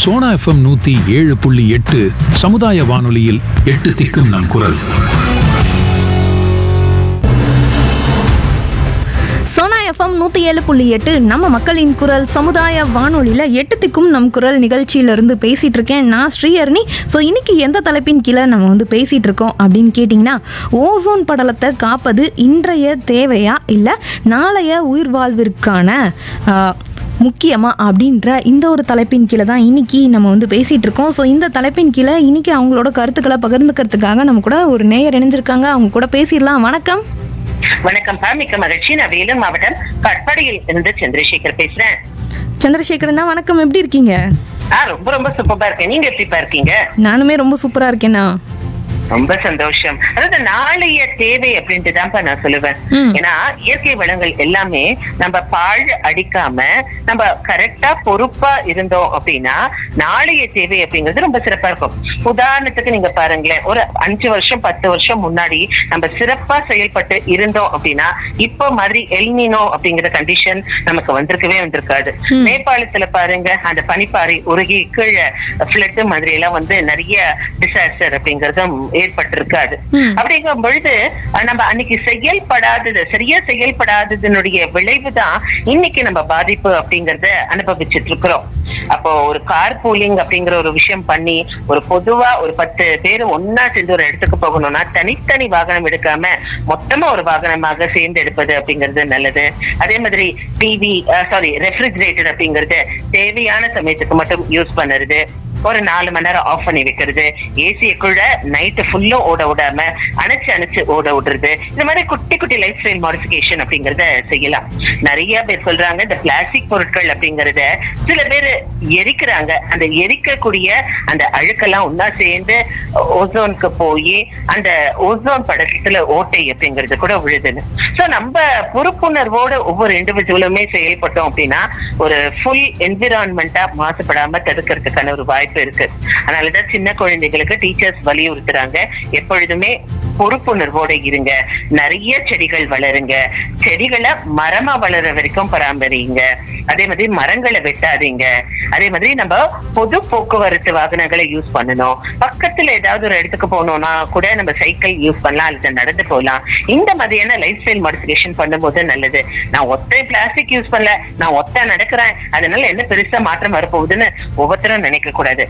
Sona FM நூத்தி ஏழு புள்ளி எட்டு சமுதாய வானொலியில் எட்டு திக்கும் நம் குரல் சோனா எஃப்எம் நூற்றி ஏழு புள்ளி எட்டு நம்ம மக்களின் குரல் சமுதாய வானொலியில் எட்டு திக்கும் நம் குரல் நிகழ்ச்சியிலிருந்து பேசிகிட்டு இருக்கேன் நான் ஸ்ரீஹர்னி ஸோ இன்னைக்கு எந்த தலைப்பின் கீழே நம்ம வந்து பேசிகிட்டு இருக்கோம் அப்படின்னு கேட்டிங்கன்னா ஓசோன் படலத்தை காப்பது இன்றைய தேவையா இல்லை நாளைய உயிர் வாழ்விற்கான ஆஹ், முக்கியமா அப்படின்ற இந்த ஒரு தலைப்பின் கீழே தான் இன்னைக்கு நம்ம வந்து பேசிட்டு இருக்கோம் ஸோ இந்த தலைப்பின் கீழே இன்னைக்கு அவங்களோட கருத்துக்களை பகிர்ந்துக்கிறதுக்காக நம்ம கூட ஒரு நேயர் இணைஞ்சிருக்காங்க அவங்க கூட பேசிடலாம் வணக்கம் வணக்கம் பா மிக்க மகிழ்ச்சி நான் வேலூர் மாவட்டம் கட்பாடியில் இருந்து சந்திரசேகர் பேசுறேன் சந்திரசேகரண்ணா வணக்கம் எப்படி இருக்கீங்க ஆ ரொம்ப ரொம்ப சூப்பரா இருக்கேன் நீங்க எப்படிப்பா இருக்கீங்க நானுமே ரொம்ப சூப்பரா இருக்கேண்ணா ரொம்ப சந்தோஷம் அதாவது நாளைய தேவை அப்படின்ட்டு தான்ப்பா நான் சொல்லுவேன் ம். ஏன்னா இயற்கை வளங்கள் எல்லாமே நம்ம பாழ் அடிக்காம நம்ம கரெக்டா பொறுப்பா இருந்தோம் அப்படின்னா நாளைய தேவை அப்படிங்கிறது ரொம்ப சிறப்பா இருக்கும் உதாரணத்துக்கு நீங்க பாருங்களேன் ஒரு அஞ்சு வருஷம் பத்து வருஷம் முன்னாடி நம்ம சிறப்பா செயல்பட்டு இருந்தோம் அப்படின்னா இப்போ மாதிரி எல்னினோ அப்படிங்கிற கண்டிஷன் நமக்கு வந்திருக்கவே வந்திருக்காது ம். நேபாளத்துல பாருங்க அந்த பனிப்பாறை உருகி கீழே பிளட் மாதிரி எல்லாம் வந்து நிறைய டிசாஸ்டர் அப்படிங்கறதும் ஏற்பட்டிருக்காது ம். அப்படிங்கும் பொழுது அஹ், நம்ம அன்னைக்கு செயல்படாதது சரியா செயல்படாததனுடைய விளைவு தான் இன்னைக்கு நம்ம பாதிப்பு அப்படிங்கறத அனுபவிச்சுட்டு இருக்கிறோம் அப்போ ஒரு கார் பூலிங் அப்படிங்கிற ஒரு விஷயம் பண்ணி ஒரு பொதுவா ஒரு பத்து பேர் ஒன்னா சேர்ந்து ஒரு இடத்துக்கு போகணும்னா தனித்தனி வாகனம் எடுக்காம மொத்தமா ஒரு வாகனமாக சேர்ந்து எடுப்பது அப்படிங்கிறது நல்லது அதே மாதிரி டிவி சாரி ரெஃப்ரிஜரேட்டர் அப்படிங்கறது தேவையான சமயத்துக்கு மட்டும் யூஸ் பண்ணுறது ஒரு நாலு மணி நேரம் ஆஃப் பண்ணி வைக்கிறது ஏசியக்குள்ள நைட்டு ஃபுல்லும் ஓட விடாம அணைச்சு அணைச்சு ஓட விடுறது இந்த மாதிரி குட்டி குட்டி லைஃப் ஸ்டைல் மாடிஃபிகேஷன் அப்படிங்கறத செய்யலாம் நிறைய பேர் சொல்றாங்க இந்த பிளாஸ்டிக் பொருட்கள் அப்படிங்கறத சில பேர் எரிக்கிறாங்க அந்த எரிக்கக்கூடிய அந்த அழுக்கெல்லாம் ஒன்னா சேர்ந்து ஓசோனுக்கு போய் அந்த ஓசோன் படத்துல ஓட்டை அப்படிங்கிறது கூட விழுதுன்னு சோ நம்ம பொறுப்புணர்வோட ஒவ்வொரு இண்டிவிஜுவலுமே செயல்பட்டோம் அப்படின்னா ஒரு ஃபுல் என்விரான்மெண்டா மாசுபடாம தடுக்கிறதுக்கான ஒரு வாய்ப்பு இருக்கு அதனாலதான் சின்ன குழந்தைகளுக்கு டீச்சர்ஸ் வலியுறுத்துறாங்க எப்பொழுதுமே பொறுப்புணர்வோட இருங்க நிறைய செடிகள் வளருங்க செடிகளை மரமா வளர வரைக்கும் பராமரிங்க அதே மாதிரி மரங்களை வெட்டாதீங்க அதே மாதிரி நம்ம பொது போக்குவரத்து வாகனங்களை யூஸ் பண்ணணும் பக்கத்துல ஏதாவது ஒரு இடத்துக்கு போகணும்னா கூட நம்ம சைக்கிள் யூஸ் பண்ணலாம் அல்லது நடந்து போகலாம் இந்த மாதிரியான லைஃப் ஸ்டைல் மாடிஃபிகேஷன் பண்ணும்போது நல்லது நான் ஒத்தை பிளாஸ்டிக் யூஸ் பண்ணல நான் ஒத்த நடக்கிறேன் அதனால என்ன பெருசா மாற்றம் வரப்போகுதுன்னு ஒவ்வொருத்தரும் நினைக்க கூடாது